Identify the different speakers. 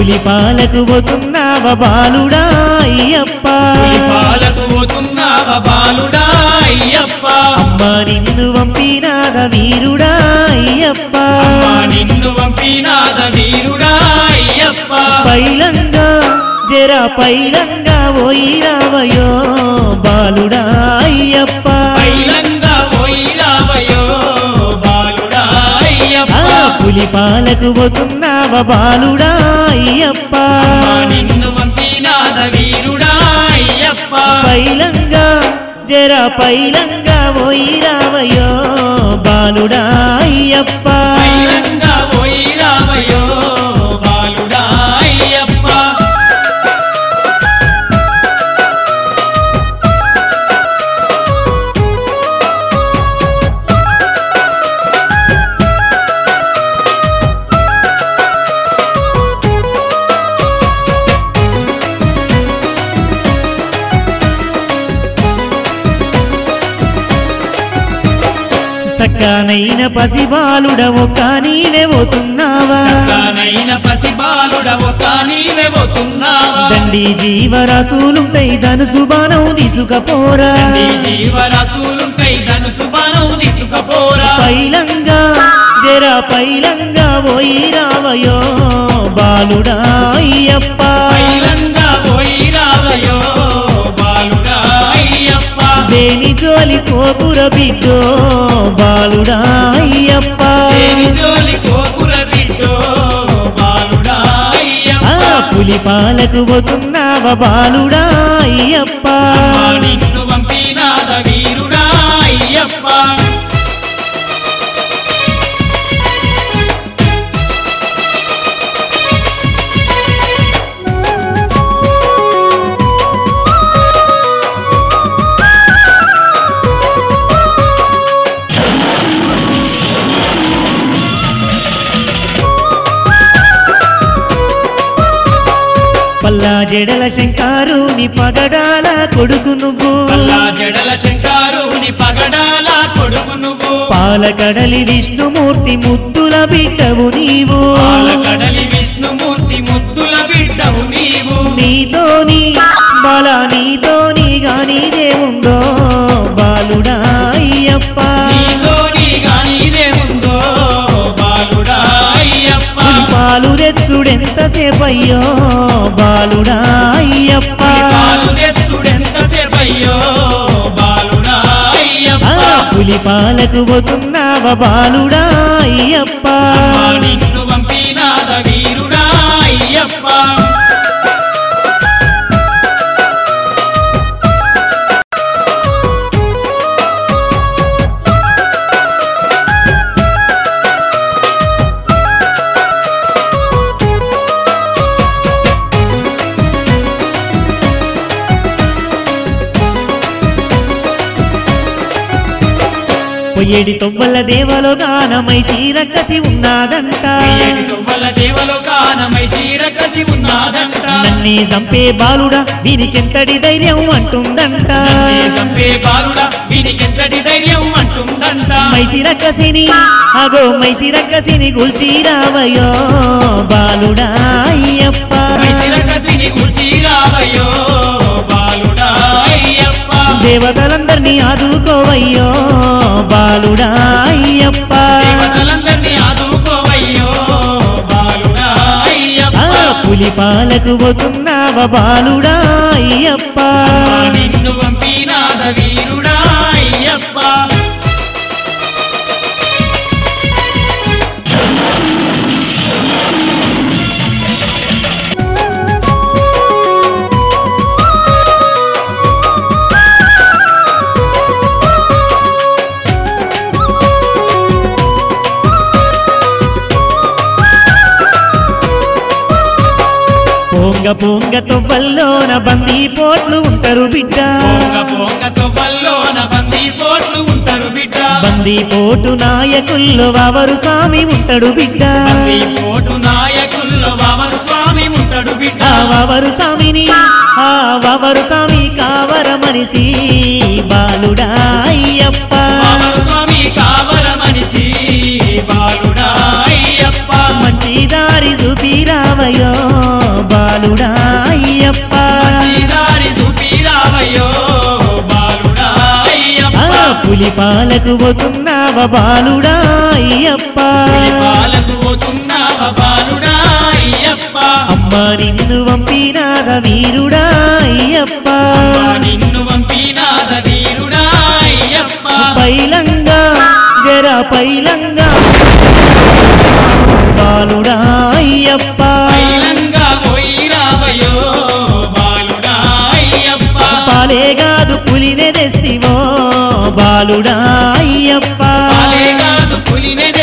Speaker 1: పులి పాలకు పోతున్నావ బాలుడా అయ్యప్ప
Speaker 2: పాలకు పోతున్నావ బాలుడా అయ్యప్ప
Speaker 1: అమ్మ నిన్ను పంపినాద వీరుడా అయ్యప్ప
Speaker 2: అమ్మా నిన్ను పంపినాద వీరుడా అయ్యప్ప
Speaker 1: పైలంగా జర పైలంగా పోయి రావయో బాలుడా అయ్యప్ప
Speaker 2: పైలంగా పోయి రావయో బాలుడా
Speaker 1: ఆ
Speaker 2: అయ్యప్ప
Speaker 1: పులి పాలకు పోతున్నావ బాలుడా అయ్యప్ప
Speaker 2: అమ్మా నిన్ను పంపినాద వీరుడా అయ్యప్ప
Speaker 1: పైలంగా జర పైలంగా పోయి రావయో బాలుడా అయ్యప్ప
Speaker 2: పైలంగా పోయి రావయో బాలుడా అయ్యప్ప
Speaker 1: సక్కనైన పసిబాలుడ ఒక నీవే పోతున్నావా
Speaker 2: సక్కనైన పసిబాలుడ ఒక నీవే పోతున్నావా
Speaker 1: దండి జీవరాశులుంటాయి ధనుసు బాణం తీసుకపోరా
Speaker 2: నీ జీవరాశులుంటై ధనుసు బాణం తీసుకపోరా
Speaker 1: పైలంగా జర పైలంగా పోయి రావయో బాలుడా అయ్యప్ప
Speaker 2: పైలంగా పోయి రావయో బాలుడా అయ్యప్ప
Speaker 1: దేని జోలి కోపుర బిడ్డో బాలుడా అయ్యప్ప
Speaker 2: దేని జోలి కోపుర బిడ్డో బాలుడా
Speaker 1: ఆ
Speaker 2: అయ్యప్ప
Speaker 1: పులి పాలకు పోతున్నావ బాలుడా అయ్యప్ప
Speaker 2: అమ్మా నిన్ను పంపినాద వీరుడా అయ్యప్ప
Speaker 1: పల్లా జడల శంకారుని పగడాల కొడుకు నువ్వు
Speaker 2: అల్లా జడల శంకారుని పగడాల కొడుకు నువ్వు
Speaker 1: పాలకడలి విష్ణుమూర్తి ముద్దుల బిడ్డవు నీవు
Speaker 2: పాలకడలి విష్ణుమూర్తి ముద్దుల బిడ్డవు నీవు
Speaker 1: నీతోని బాల నీతోని గాని దేవుందో బాలుడా అయ్యప్ప
Speaker 2: నీతోని గానిదేముందో బాలుడా అయ్యప్ప
Speaker 1: పులి పాలు తెచ్చుడెంతసేపయ్యో బాలుడా అయ్యప్ప
Speaker 2: పాలు తెచ్చుడెంతసేపయ్యో బాలుడా
Speaker 1: ఆ
Speaker 2: అయ్యప్ప
Speaker 1: పులి పాలకు పోతున్నావ బాలుడా అయ్యప్ప
Speaker 2: అమ్మా నిన్ను పంపినాద వీరుడా అయ్యప్ప
Speaker 1: పొయ్యేడి తొవ్వల దేవలో గానమై శ్రీరక్కసి ఉన్నాదంట
Speaker 2: ఏడు తువ్వల దేవలో కానమై శీరకసి ఉన్నాదంట
Speaker 1: నన్నే చంపే బాలుడా వీనికెంతటి ధైర్యం అంటుందంట
Speaker 2: నన్నే చంపే బాలుడా వీనికెంతటి ధైర్యం అంటుందంట
Speaker 1: మైసిరక్కసిని అగో మైసిరక్కసిని గుల్చి రావయో బాలుడా అయ్యప్ప
Speaker 2: శిరకసిని గుర్చి రావయ్యో బాలుడా అయ్యప్ప
Speaker 1: దేవతలందరినీ ఆదుకోవయ్యో బాలుడా అయ్యప్ప
Speaker 2: దేవతలందరినీ ఆదుకోవయ్యో బాలుడా
Speaker 1: ఆ
Speaker 2: అయ్యప్ప
Speaker 1: పులి పాలకు పోతున్నావ బాలుడా అయ్యప్ప
Speaker 2: నిన్ను పంపినాద వీరుడా అయ్యప్ప
Speaker 1: పొంగ పొంగ తొవ్వల్లోన బందీ పోట్లు ఉంటారు బిడ్డ
Speaker 2: పొంగ పొంగ తొవ్వల్లోన బందీ పోట్లు ఉంటారు బిడ్డ
Speaker 1: బందీ పోటు నాయకుల్లో వావరు స్వామి ఉంటాడు బిడ్డ
Speaker 2: బందీ పోటు నాయకుల్లో వామన స్వామి ఉంటాడు బిడ్డ
Speaker 1: ఆ వావరు స్వామిని ఆ వావరు స్వామి కావర మనిషి బాలుడా అయ్యప్ప
Speaker 2: వామన స్వామి కావల మనిషి బాలుడా అయ్యప్ప
Speaker 1: మంచి దారి చూపి రావయో పులి పాలకు పోతున్నావ బాలుడా అయ్యప్ప
Speaker 2: పాలకు పోతున్నావ బాలుడా అయ్యప్ప
Speaker 1: అమ్మ నిన్ను పంపినాద వీరుడా అయ్యప్ప
Speaker 2: నిన్ను పంపినాద వీరుడా అయ్యప్ప
Speaker 1: పైలంగా జర పైలంగా బాలుడా అయ్యప్ప
Speaker 2: పైలంగా పోయి రావయో బాలుడా అయ్యప్ప
Speaker 1: పాలే కాదు పులినే తెస్తివో బాలుడా అయ్యప్ప
Speaker 2: పాలే కాదు పులినే